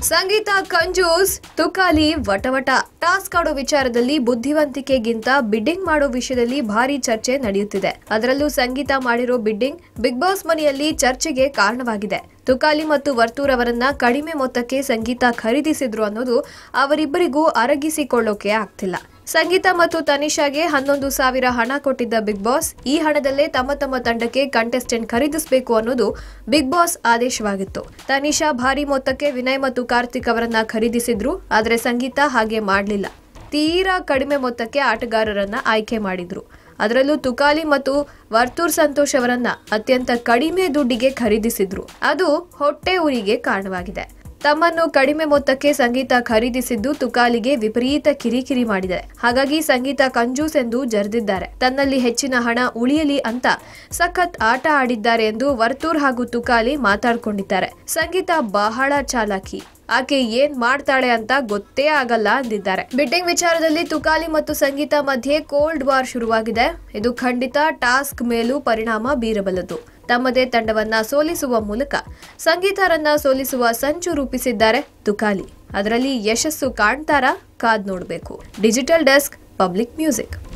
ಸಂಗೀತ ಕಂಜೂಸ್ Tukali ವಟವಟ task ಆಡೋ ವಿಚಾರದಲ್ಲಿ ಬುದ್ಧಿವಂತಿಕೆಗಿಂತ bidding ಮಾಡೋ ವಿಷಯದಲ್ಲಿ ಭಾರಿ ಚರ್ಚೆ ನಡೆಯುತ್ತಿದೆ ಅದರಲ್ಲೂ ಸಂಗೀತ ಮಾಡಿರೋ ಬಿಡ್ಡಿಂಗ್ ಬಿಗ್ ಬಾಸ್ ಮನೆಯಲ್ಲಿ ಚರ್ಚೆಗೆ ಕಾರಣವಾಗಿದೆ ತುಕಾಲಿ ಮತ್ತು ವರ್ತೂರ್ ಅವರನ್ನ ಕಡಿಮೆ ಮೊತ್ತಕ್ಕೆ ಸಂಗೀತ ಖರೀದಿಸಿದ್ರು ಅನ್ನೋದು ಅವರಿಬ್ಬರಿಗೂ ಅರಗಿಸಿಕೊಳ್ಳೋಕೆ ಆಗ್ತಿಲ್ಲ ಸಂಗೀತ ಮತ್ತು ತನಿಷಾಗೆ ಹನ್ನೊಂದು ಸಾವಿರ ಹಣ ಕೊಟ್ಟಿದ್ದ ಬಿಗ್ ಬಾಸ್ ಈ ಹಣದಲ್ಲೇ ತಮ್ಮ ತಮ್ಮ ತಂಡಕ್ಕೆ ಕಂಟೆಸ್ಟೆಂಟ್ ಖರೀದಿಸಬೇಕು ಅನ್ನೋದು ಬಿಗ್ ಬಾಸ್ ಆದೇಶವಾಗಿತ್ತು ತನಿಷಾ ಭಾರಿ ಮೊತ್ತಕ್ಕೆ ವಿನಯ್ ಮತ್ತು ಕಾರ್ತಿಕ್ ಅವರನ್ನ ಖರೀದಿಸಿದ್ರು ಆದರೆ ಸಂಗೀತ ಹಾಗೆ ಮಾಡಲಿಲ್ಲ ತೀರಾ ಕಡಿಮೆ ಮೊತ್ತಕ್ಕೆ ಆಟಗಾರರನ್ನ ಆಯ್ಕೆ ಮಾಡಿದ್ರು ಅದರಲ್ಲೂ ತುಕಾಲಿ ಮತ್ತು ವರ್ತೂರ್ ಸಂತೋಷ್ ಅವರನ್ನ ಅತ್ಯಂತ ಕಡಿಮೆ ದುಡ್ಡಿಗೆ ಖರೀದಿಸಿದ್ರು ಅದು ಹೊಟ್ಟೆ ಊರಿಗೆ ಕಾರಣವಾಗಿದೆ ತಮ್ಮನ್ನು ಕಡಿಮೆ ಮೊತ್ತಕ್ಕೆ ಸಂಗೀತ ಖರೀದಿಸಿದ್ದು ತುಕಾಲಿಗೆ ವಿಪರೀತ ಕಿರಿಕಿರಿ ಮಾಡಿದೆ ಹಾಗಾಗಿ ಸಂಗೀತ ಕಂಜೂಸ್ ಎಂದು ಜರೆದಿದ್ದಾರೆ ತನ್ನಲ್ಲಿ ಹೆಚ್ಚಿನ ಹಣ ಉಳಿಯಲಿ ಅಂತ ಸಖತ್ ಆಟ ಆಡಿದ್ದಾರೆ ಎಂದು ವರ್ತೂರ್ ಹಾಗೂ ತುಕಾಲಿ ಮಾತಾಡ್ಕೊಂಡಿದ್ದಾರೆ ಸಂಗೀತ ಬಹಳ ಚಾಲಾಕಿ ಆಕೆ ಏನ್ ಮಾಡ್ತಾಳೆ ಅಂತ ಗೊತ್ತೇ ಆಗಲ್ಲ ಅಂದಿದ್ದಾರೆ ಬಿಟ್ಟಿಂಗ್ ವಿಚಾರದಲ್ಲಿ ತುಕಾಲಿ ಮತ್ತು ಸಂಗೀತ ಮಧ್ಯೆ ಕೋಲ್ಡ್ ವಾರ್ ಶುರುವಾಗಿದೆ ಇದು ಖಂಡಿತ ಟಾಸ್ಕ್ ಮೇಲೂ ಪರಿಣಾಮ ಬೀರಬಲ್ಲದು ತಮ್ಮದೇ ತಂಡವನ್ನ ಸೋಲಿಸುವ ಮೂಲಕ ಸಂಗೀತರನ್ನ ಸೋಲಿಸುವ ಸಂಚು ರೂಪಿಸಿದ್ದಾರೆ ತುಕಾಲಿ ಅದರಲ್ಲಿ ಯಶಸ್ಸು ಕಾಣ್ತಾರಾ ಕಾದ್ ನೋಡಬೇಕು ಡಿಜಿಟಲ್ ಡೆಸ್ಕ್ ಪಬ್ಲಿಕ್ ಮ್ಯೂಸಿಕ್